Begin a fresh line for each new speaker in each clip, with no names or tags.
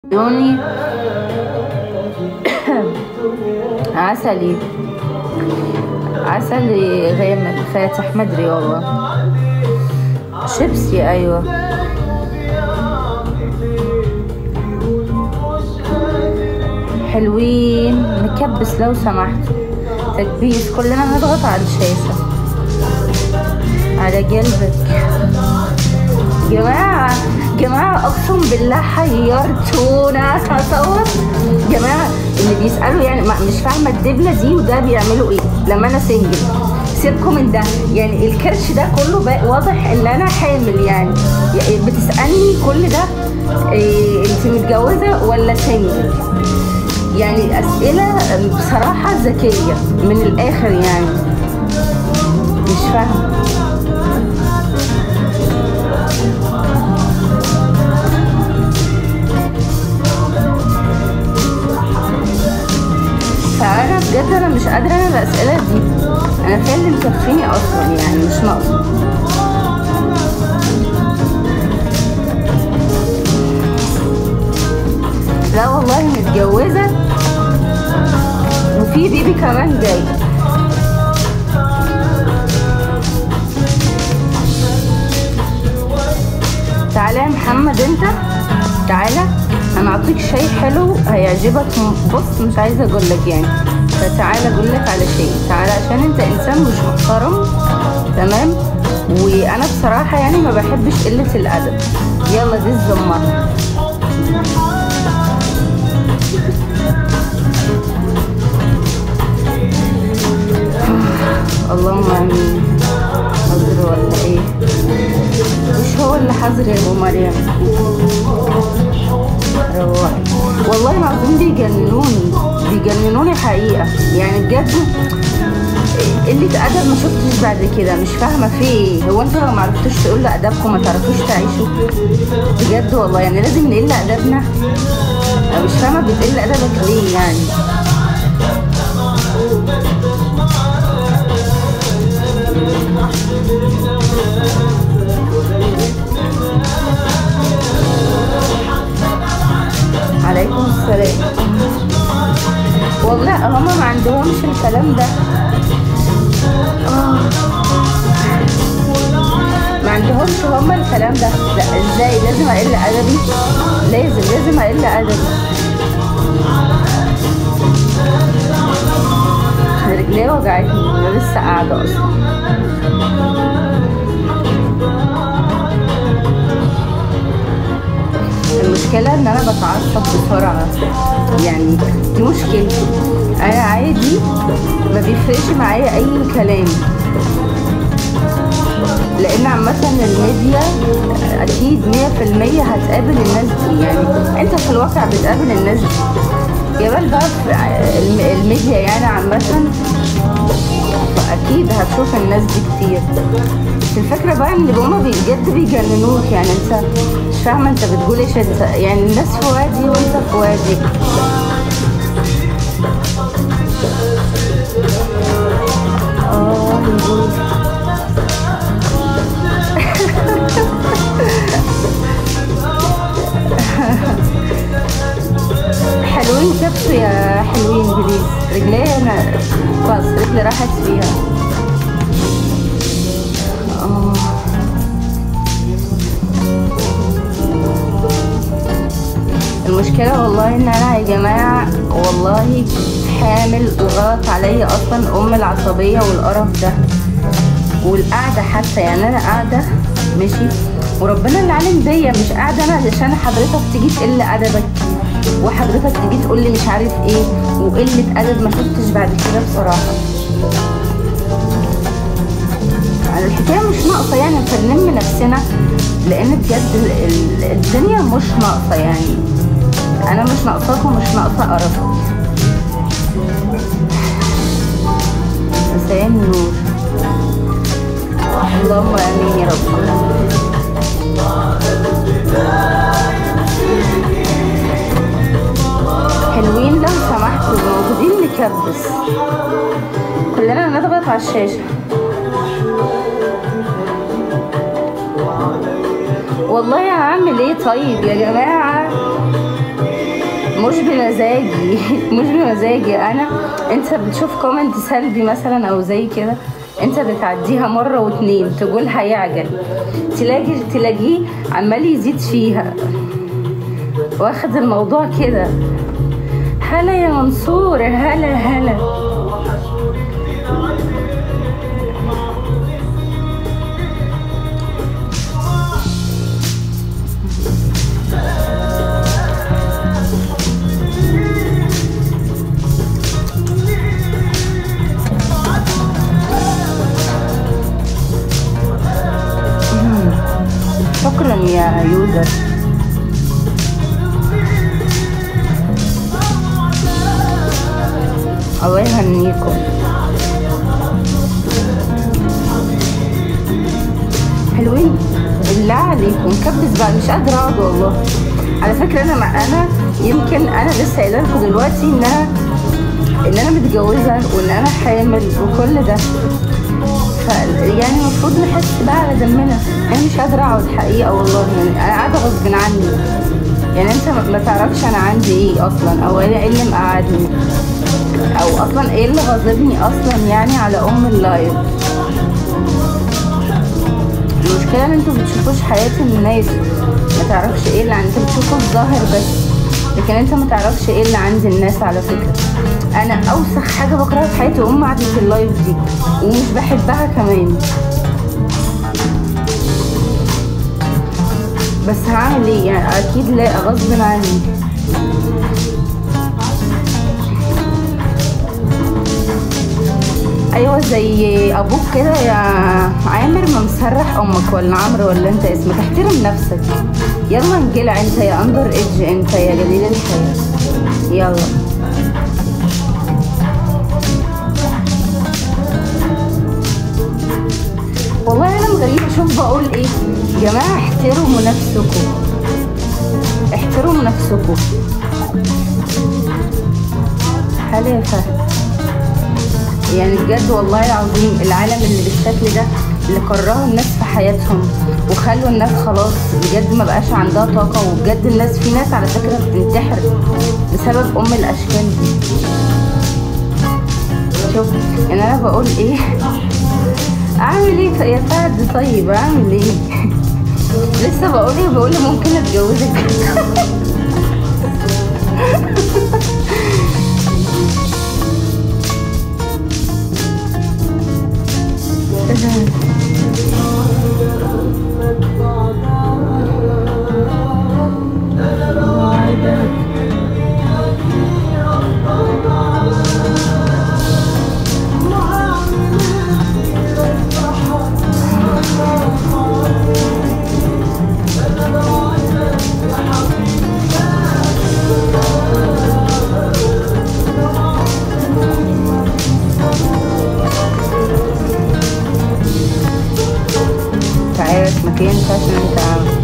يوني عسلي عسلي غامق فاتح مدري والله شيبسي ايوه حلوين نكبس لو سمحتوا تكبيس كلنا نضغط على الشاشة على قلبك جماعة جماعة أقسم بالله حيرتونا هصور جماعة اللي بيسألوا يعني ما- مش فاهمة الدبلة دي وده بيعملوا إيه لما أنا سنجل سيبكم من ده يعني الكرش ده كله بقى واضح ان انا حامل يعني يعني بتسالني كل ده إيه انت متجوزه ولا سنجل يعني اسئله بصراحه ذكيه من الاخر يعني مش فاهمه فانا بجد انا مش قادره انا الاسئله دي انا فين اللي مكفيني اصلا يعني مش ناقصه لا والله متجوزه وفي بيبي كمان جاي تعالى يا محمد انت تعالى انا اعطيك شيء حلو هيعجبك بص مش عايزه اقول لك يعني فتعالى اقول لك على شيء تعالى عشان انت انسان مش محترم تمام وانا بصراحه يعني ما بحبش قله الادب يلا دي الزمره اللهم امين حظر ولا ايه مش هو اللي حظر يا ابو مريم روحي والله العظيم بيجننوني بيجننوني حقيقة يعني بجد قلة أدب ما شفتش بعد كده مش فاهمة في ايه هو انتوا لو معرفتوش تقولوا أدبكم ما تعرفوش تعيشوا بجد والله يعني لازم نقل أدبنا أنا مش فاهمة بتقل أدبك ليه يعني عليكم السلام والله هما ما عندهمش الكلام ده آه. ما عندهمش هما الكلام ده لا ازاي لازم اقل ادبي لازم لازم اقل ادبي رجلي وجعتني انا لسه قاعده اصلا المشكلة ان انا بتعصب بسرعة يعني دي مشكلتي انا عادي ما بيفرقش معايا اي كلام لان عامة الميديا اكيد مية في المية هتقابل الناس دي يعني انت في الواقع بتقابل الناس دي جبال بقى في الم- الميديا يعني عامة فاكيد هتشوف الناس دي كتير بس الفكرة بقى ان هما بجد بيجننوك يعني انت مش فاهمة انت بتقول ايش انت يعني الناس في وادي وانت في وادي اه نقول حلوين كبسوا يا حلوين بليز رجلي انا خلاص رجلي راحت فيها آه. المشكلة والله ان انا يا جماعة والله حامل وغلط عليا اصلا ام العصبية والقرف ده والقعدة حتى يعني انا قاعدة ماشي وربنا اللي عالم بيا مش قاعدة انا علشان حضرتك تيجي تقل ادبك وحضرتك تيجي تقول لي مش عارف ايه وقلة ادب ما شفتش بعد كده بصراحة على الحكاية مش ناقصة يعني فنلم نفسنا لأن بجد ال- ال- الدنيا مش ناقصة يعني أنا مش ناقصاك ومش ناقصة قرفك مساء النور اللهم آمين يا رب حلوين لو سمحتوا موجودين نكبس كلنا نضغط على الشاشة والله هعمل ايه طيب يا جماعة مش بمزاجي مش بمزاجي انا انت بتشوف كومنت سلبي مثلا او زي كده انت بتعديها مره واتنين تقول هيعجل تلاقي تلاقيه عمال يزيد فيها واخد الموضوع كده هلا يا منصور هلا هلا شكرا يا يوزر الله يهنيكم حلوين بالله عليكم كبس بقى مش قادرة اقعد والله على فكرة انا مع انا يمكن انا لسه قايله لكم دلوقتي ان انا ان انا متجوزة وان انا حامل وكل ده ف يعني المفروض نحس بقى على دمنا انا مش قادرة اقعد حقيقة والله يعني انا قاعدة غصب عني يعني انت ما- ما تعرفش انا عندي ايه اصلا او ايه اللي مقعدني او اصلا ايه اللي غاضبني اصلا يعني على ام اللايف المشكله ان انتوا بتشوفوش حياه الناس ما تعرفش ايه اللي عند انت بتشوفوا الظاهر بس لكن انت ما تعرفش ايه اللي عند الناس على فكره انا اوسخ حاجه بكرهها في حياتي ام قعدة اللايف دي ومش بحبها كمان بس هعمل ايه يعني اكيد لا غصب عني ايوه زي ابوك كده يا عامر ما مسرح امك ولا عمرو ولا انت اسمك احترم نفسك يلا انجلع انت يا اندر ايدج انت يا جليل الحياه يلا والله انا غريبه شوف بقول ايه يا جماعه احترموا نفسكم احترموا نفسكم هلا يا فهد يعني بجد والله العظيم العالم اللي بالشكل ده اللي كرهوا الناس في حياتهم وخلوا الناس خلاص بجد ما بقاش عندها طاقة وبجد الناس في ناس على فكرة بتنتحر بسبب أم الأشكال دي شوف يعني أنا بقول إيه أعمل إيه يا فهد طيب أعمل إيه لسه بقول إيه بقول ممكن أتجوزك تعرف مكان عشان انت عارف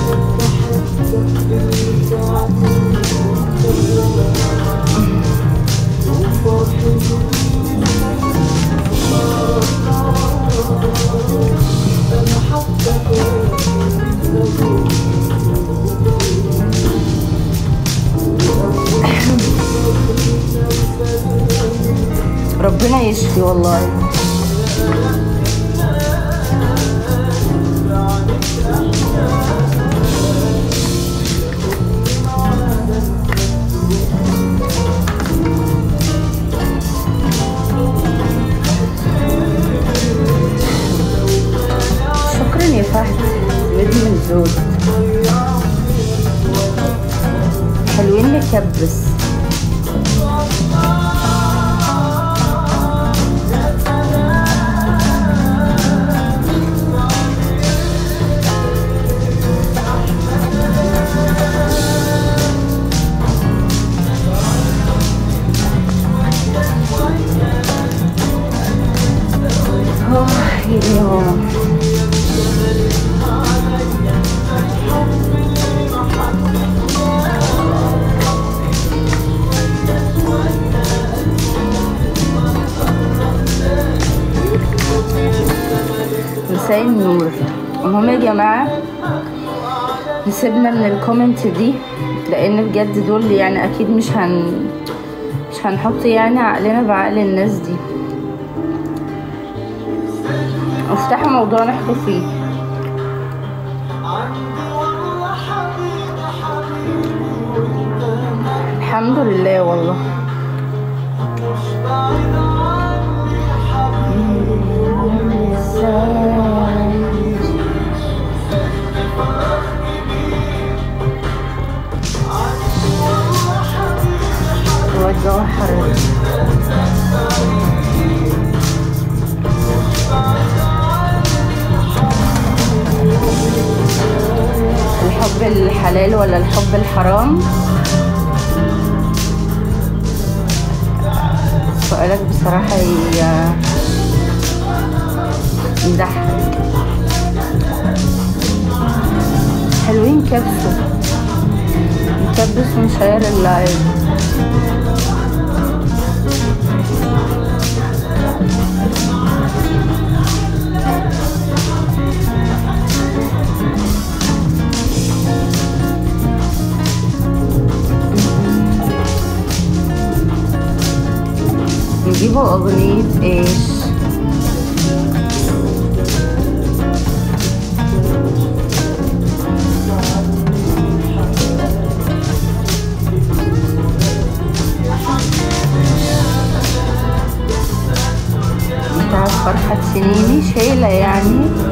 ربنا يشفي والله شكرا يا فهد ودي من زوج حلوين نكبس Oh, yeah. مساء النور المهم يا جماعة نسيبنا من الكومنت دي لان بجد دول يعني اكيد مش هن مش هنحط يعني عقلنا بعقل الناس دي افتحوا موضوع نحكوا فيه الحمد لله والله هو الجو حر الحب الحلال ولا الحب الحرام سؤالك بصراحة ي- يضحك حلوين كبسوا نكبس ونشير اللايف نجيبوا أغنية إيش بتاعت فرحة سنيني شايلة يعني